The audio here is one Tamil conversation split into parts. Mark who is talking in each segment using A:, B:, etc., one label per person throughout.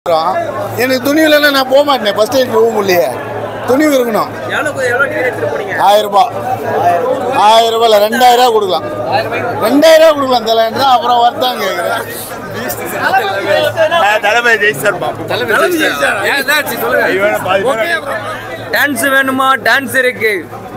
A: வரும். எனக்கு துணி இல்லைன்னா நான் போக மாட்டேன் ஃபர்ஸ்ட் எய்ட் ரூம் இல்லையே துணி இருக்கணும் ஆயிரம் ரூபாய் ஆயிரம் ரூபாய் இல்லை ரெண்டாயிரம் ரூபாய் கொடுக்கலாம் ரெண்டாயிரம் ரூபாய் கொடுக்கலாம் தலைன்னா அப்புறம் வருத்தான் கேட்குறேன் தலைமை ஜெயிச்சார்
B: டான்ஸ் வேணுமா டான்ஸ் இருக்கு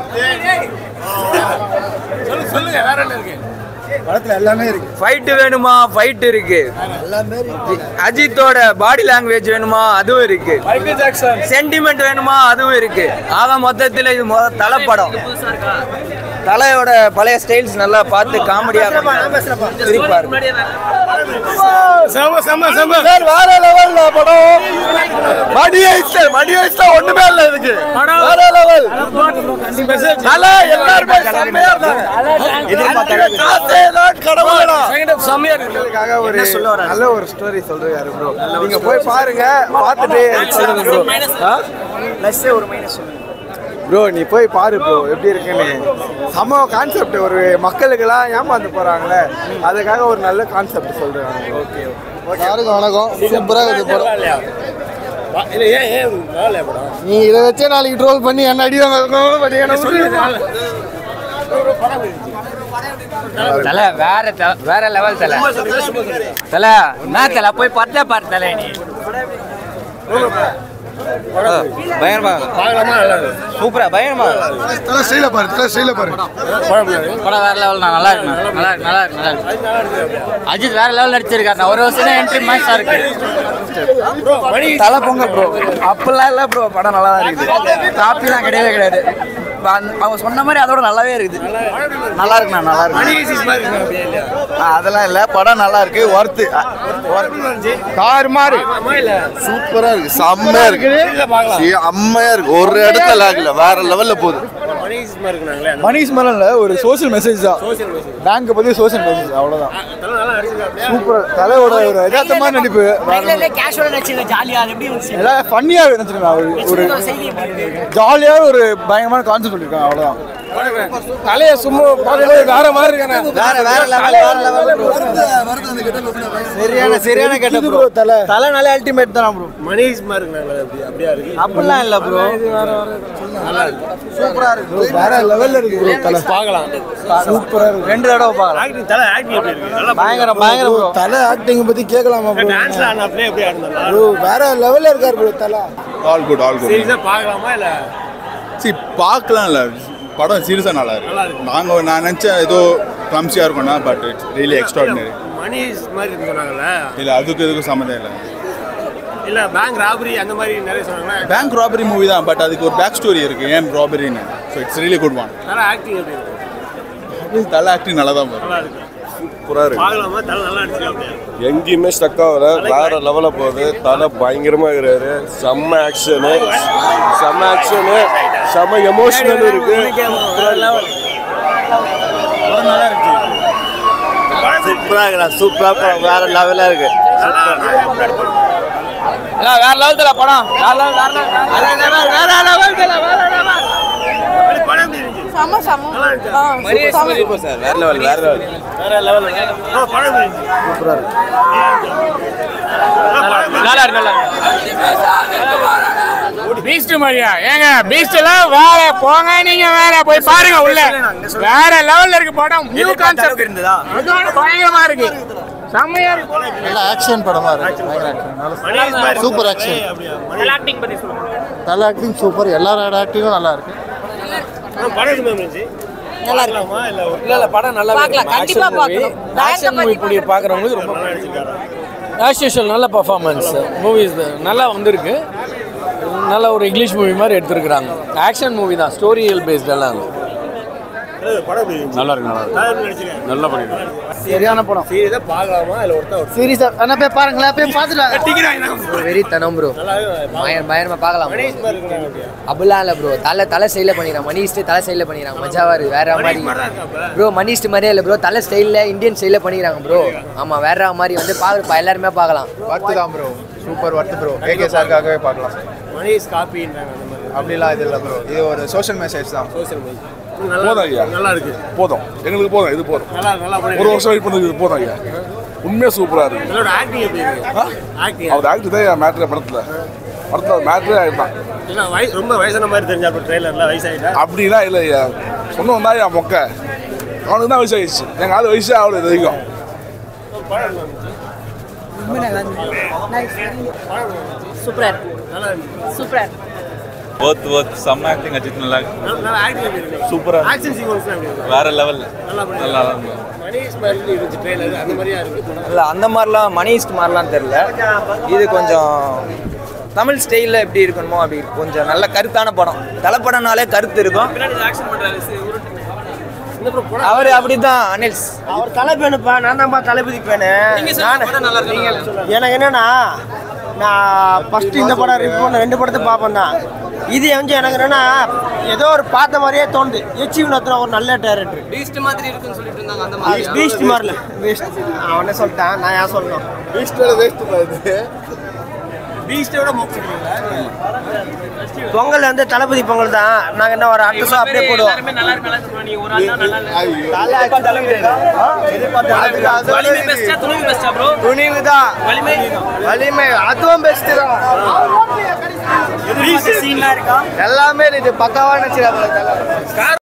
A: படத்தில் எல்லாமே இருக்கு
B: ஃபைட் வேணுமா ஃபைட் இருக்கு அஜித்தோட பாடி லாங்குவேஜ் வேணுமா அதுவும் இருக்கு சென்டிமெண்ட் வேணுமா அதுவும் இருக்கு ஆக மொத்தத்தில் இது மொத தலை படம் தலையோட பழைய ஸ்டைல்ஸ் நல்லா பார்த்து காமெடியா திருப்பாரு
A: சார் வேற லெவல்ல படம் மடி ஐஸ் மடி ஐஸ் ஒண்ணுமே இல்ல இதுக்கு வேற லெவல் நல்லா எல்லாருமே செம்மையா இருந்தாங்க காசே தான் கடவுளடா
C: இதுக்காக ஒரு நல்ல ஒரு ஸ்டோரி சொல்றாரு ப்ரோ நீங்க போய் பாருங்க பார்த்துட்டு சொல்லுங்க ப்ரோ ப்ரோ நீ போய் பாரு ப்ரோ எப்படி இருக்குன்னு சம கான்செப்ட் ஒரு மக்களுக்கெல்லாம் ஏமாந்து போறாங்களே அதுக்காக ஒரு நல்ல கான்செப்ட் சொல்றேன் ஓகே
A: யாருக்கும் வணக்கம் சூப்பரா இருக்குது படம் நீ இதை வச்சே நாளைக்கு ட்ரோல் பண்ணி என்ன அடி வாங்க பண்ணி என்ன
B: தலை வேற த- வேற லெவல் தலை தலை என்ன தலை போய் பார்த்தா பாரு தலை நீ பயங்கரமா சூப்பரா பயங்கரமா
A: தலை ஸ்டைல பாரு தலை ஸ்டைல பாரு
B: படம் வேற லெவல் நல்லா இருக்கு நல்லா இருக்கு நல்லா இருக்கு நல்லா இருக்கு அஜித் வேற லெவல் நடிச்சிருக்காரு ஒரு வருஷம் என்ட்ரி மேட்சா இருக்கு
C: தலை பொங்க ப்ரோ அப்பெல்லாம் இல்லை ப்ரோ படம் நல்லா தான் இருக்குது காப்பிலாம் கிடையவே கிடையாது இப்ப அந்த- அவங்க சொன்ன மாதிரி அதோட நல்லாவே இருக்குது நல்லா இருக்குண்ணா நல்லா இருக்கு ஆ, அதெல்லாம் இல்லை படம் நல்லா இருக்கு ஒர்த்து கார் மாதிரி
D: சூப்பரா இருக்கு செம்மையா இருக்கு சீ, அம்மையா இருக்கு ஒரு இடத்துல ஆகல வேற லெவல்ல போகுது
C: மணிஷ் மேல இல்ல ஒரு சோஷியல் மெசேஜ் தான் பேங்க் பத்தி சோஷியல் மெசேஜ் அவ்வளவுதான் சூப்பர் தலையோட ஒரு யதார்த்தமான நடிப்பு எல்லாம் ஃபன்னியா நினைச்சிருக்கேன் அவர் ஒரு ஜாலியா ஒரு பயங்கரமான கான்செப்ட் சொல்லியிருக்காங்க அவ்வளவுதான் தலைய சும்மா பார்க்கவே வேற மாதிரி இருக்கானே வேற வேற லெவல் வேற லெவல் சரியான சரியான கெட்ட ப்ரோ தலை தலை நல்ல அல்டிமேட் தான் ப்ரோ
E: மணிஷ் மாதிரி இருக்காங்களே அப்படியா இருக்கு
C: அப்படிலாம் இல்ல ப்ரோ சூப்பரா இருக்கு வேற லெவல்ல இருக்கு ப்ரோ தலை
E: பார்க்கலாம்
C: சூப்பரா இருக்கு ரெண்டு தடவை பார்க்கலாம்
E: ஆக்டிங் தலை ஆக்டிங் எப்படி இருக்கு நல்லா
C: பயங்கர பயங்கர ப்ரோ
A: தலை ஆக்டிங் பத்தி கேட்கலாமா ப்ரோ
E: டான்ஸ்ல ஆன அப்படியே எப்படி ஆடுனா
A: ப்ரோ வேற லெவல்ல இருக்காரு ப்ரோ தலை
D: ஆல் குட் ஆல் குட்
E: சீரியஸா பார்க்கலாமா இல்ல
D: சி பார்க்கலாம் இல்ல படம் சீரியஸாக நல்லா இருக்கு நாங்கள் நான் நினச்சேன் ஏதோ கிளம்சியாக இருக்கும்னா but it's really extraordinary
E: money heist மாதிரி இருக்கு சொன்னாங்கல்ல
D: இல்லை அதுக்கு இதுக்கும் சம்மந்தம் இல்லை
E: இல்ல பேங்க் ராபரி அந்த மாதிரி நிறைய சொன்னாங்க
D: பேங்க் ராபரி மூவி தான் பட் அதுக்கு ஒரு பேக் ஸ்டோரி இருக்கு ஏன் ராபரின்னு so it's really good one
E: நல்லா ஆக்டிங் எப்படி இருக்கு
D: தலை ஆக்டிங் நல்லா தான்
E: நல்லா இருக்கு
F: சூப்பராக இருக்கு
E: பார்க்கலாமா தலை நல்லா அடிச்சிருக்காங்க
F: எங்கேயுமே ஸ்டக் ஆகல வேற லெவலில் போகுது தலை பயங்கரமா இருக்கிறாரு செம்ம ஆக்ஷனு செம்ம ஆக்ஷனு செம்ம எமோஷனல் இருக்கு
D: சூப்பராக இருக்கா சூப்பராக வேற லெவலாக இருக்கு
B: வேற லெவல் தலை படம் வேற level, வேற level, வேற level, வேற level தலை, வேற level.
E: படம் எப்படி இருந்துச்சு
G: செம செம ஆ, செம.
B: சார் வேற லெவல் வேற லெவல்
E: வேற லெவல் ஆ படம் எப்படி இருந்துச்சு சூப்பரா இருக்கு
B: நல்லா இருக்கு நல்லா
H: பீஸ்ட் மாதிரியா ஏங்க பீஸ்ட்ல வேற போங்க நீங்க வேற போய் பாருங்க உள்ள வேற லெவல்ல இருக்கு படம் நியூ கான்செப்ட்
B: இருந்ததா
H: அதோட பயங்கரமா இருக்கு செம்மையா இருக்கு
A: நல்ல ஆக்ஷன் படமா இருக்கு
E: மணிஷ் மாதிரி
A: சூப்பர் ஆக்ஷன்
E: அப்படியா மணிஷ்
H: ஆக்டிங் பத்தி சொல்லுங்க
A: தலை ஆக்டிங் சூப்பர் எல்லாரோட ஆக்டிங்கும் நல்லா இருக்கு
E: ஆ, படம் எப்படி இருந்துச்சு
G: நல்லா இருக்கு
E: பார்க்கலாமா இல்ல
C: இல்ல இல்ல படம் நல்லா
G: பார்க்கலாம் கண்டிப்பா பார்க்கணும்
C: ஆக்ஷன் மூவி இப்படி பார்க்குறவங்களுக்கு ரொம்ப
E: நல்லா அடிச்சிருக்காரா
I: ஆஸ் யூஷுவல் நல்ல பர்ஃபார்மன்ஸ் மூவிஸ் நல்லா வந்திருக்கு நல்ல ஒரு இங்கிலீஷ் மூவி மாதிரி எடுத்திருக்கிறாங்க ஆக்ஷன் மூவி தான் ஸ்டோரியல் பேஸ்ட் எல்லாம்
E: படம் எப்படி இருந்துச்சு
F: நல்லா இருக்கு நல்லா இருக்கு
E: நல்லா எப்படி நடிச்சிருக்காங்க
F: நல்லா பண்ணிருக்காங்க
C: சரியான படம்
E: சீரியஸா பார்க்கலாமா இல்ல ஒருத்தர் ஒரு
C: சீரியஸா அண்ணா போய் பாருங்களேன் போய் பார்த்துட்டு
B: வெறி தனம் ப்ரோ
E: நல்லா இருக்கு.
B: பயங்கர பயங்கரமா பார்க்கலாம் bro.
E: மணிஷ் மாதிரி இருக்காங்க அப்படியா
B: அப்படிலாம் இல்லை ப்ரோ தலை தலை ஸ்டைலில் பண்ணிடுறான் மணிஸ்ட்டு தலை ஸ்டைலில் பண்ணிடுறாங்க மஜாவா இருக்கு வேற மாதிரி
E: மணிஷ் மாதிரி தான் இருக்காப்ல
B: ப்ரோ மணிஸ்ட் மாதிரியே இல்லை ப்ரோ தலை ஸ்டைலில் இந்தியன் ஸ்டைலில் பண்ணிடுறாங்க ப்ரோ ஆமாம் வேற மாதிரி வந்து பார்க்க எல்லாருமே பார்க்கலாம்
C: ஒர்த்து தான் bro super worth bro AK சாருக்காகவே பார்க்கலாம்
E: மணிஷ் காப்பின்றாங்க அந்த மாதிரி
C: அப்படிலாம் இது இல்லை ப்ரோ இது ஒரு சோஷியல் மெசேஜ் தான்
E: சோசியல் மீடியா நல்லா
F: போதும் ஐயா.
E: நல்லா இருக்கு
F: போதும் எங்களுக்கு போதும் இது போதும்
E: நல்லா நல்லா
F: ஒரு வருஷம் வெயிட் பண்ணது இது போதும் ஐயா
J: உண்மையாக சூப்பராக இருக்கு
E: இதோட ஆக்டிங் எப்படி இருக்கு ஆக்டிங்
J: அவர் ஆக்டர் தான் மேட்ரு படத்தில் படத்தில் மேட்ரே ஆகிட்டான்
E: இல்ல வய ரொம்ப வயசான மாதிரி தெரிஞ்சா அப்போ ட்ரெயிலர்ல வயசாயிட்டா
J: அப்படிலாம் இல்லை ஐயா சொன்னவன் தான் என் மொக்க அவனுக்கு தான் வயசாகிடுச்சு எங்கள் ஆள் வயசே ஆகல இது வரைக்கும்
G: சூப்பரா இருக்கு
E: நல்லா இருக்கு
G: சூப்பரா இருக்கு
D: ஒர்த் ஒர்த் செம்ம ஆக்டிங் அஜித் நல்லா
E: நல்லா- நல்லா ஆக்டிங் எப்படி இருக்கு
D: சூப்பரா
E: ஆக்ஷன் சீக்வன்ஸ் எப்படி இருக்கு
D: வேற லெவல்
E: நல்லா பண்ணி
D: நல்லா இருந்தது
E: மணிஷ் மாதிரி இருந்துச்சு ட்ரெயிலர் அந்த மாதிரியா இருக்கு
B: இல்லை அந்த மாதிரிலாம் மணிஸ்ட் மாதிரிலாம் தெரில இது கொஞ்சம் தமிழ் ஸ்டைலில் எப்படி இருக்கணுமோ அப்படி கொஞ்சம் நல்ல கருத்தான படம் தலைப்படம்னாலே கருத்து இருக்கும் அவர் அப்படிதான் அனில்ஸ்
C: அவர் தலை பேனுப்பா நான் தான்ப்பா தளபதி பேனு எனக்கு என்னன்னா நான் ஃபர்ஸ்ட் இந்த படம் ரிவ்யூ பண்ண ரெண்டு படத்தை பார்ப்பேன் தான் இது வந்து எனக்கு என்னன்னா ஏதோ ஒரு பார்த்த மாதிரியே தோணுது எச்சி வினோத்ரா ஒரு நல்ல டேரக்டர்
B: பீஸ்ட் மாதிரி இருக்குன்னு சொல்லிட்டு இருந்தாங்க அந்த
C: பீஸ்ட் மாதிரில பீஸ்ட் அவனே சொல்லிட்டான் நான் ஏன் சொல்லணும்
J: வேஸ்ட்டோட வேஸ்ட்டு இது
C: பீஸ்டோட பொங்கல் வந்து தளபதி பொங்கல் தான் நாங்கள் என்ன ஒரு அடுத்த ஷோ அப்படியே போடுவோம் துணிவு தான் வலிமை அதுவும் பெஸ்ட் தான் எல்லாமே இது பக்காவான